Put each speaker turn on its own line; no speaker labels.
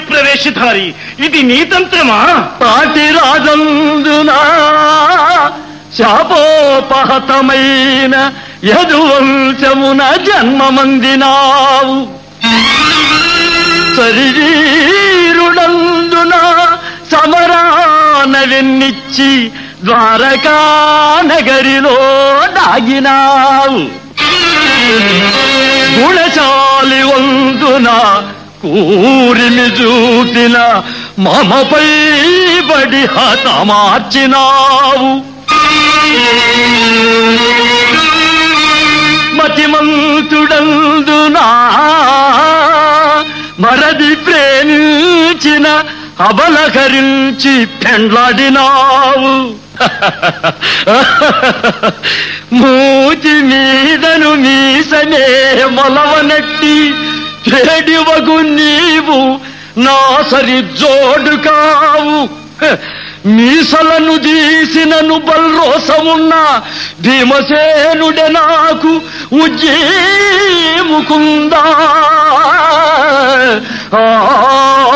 ప్రవేశధారి ఇది నీ తంత్రమా
పాటి రాజందునా శాపోపహతమైన యదువంశమున జన్మమందినావు శరీరుడందున సమరాన వెన్నిచ్చి ద్వారకా నగరిలో దాగినావు గుణశాలి వందున కూరిమి చూపిన మమపై బడి హతమార్చినావు మతిమంతుడందునా మరది ప్రేమించిన అబలకరించి పెండ్లాడినావు మూతి మీదను మీసనే మొలవనట్టి చెడివగు నీవు నా సరి జోడు కావు హ, మీసలను తీసినను బల్రోసమున్న భీమసేనుడే నాకు ఉజ్జీముకుందా ఆ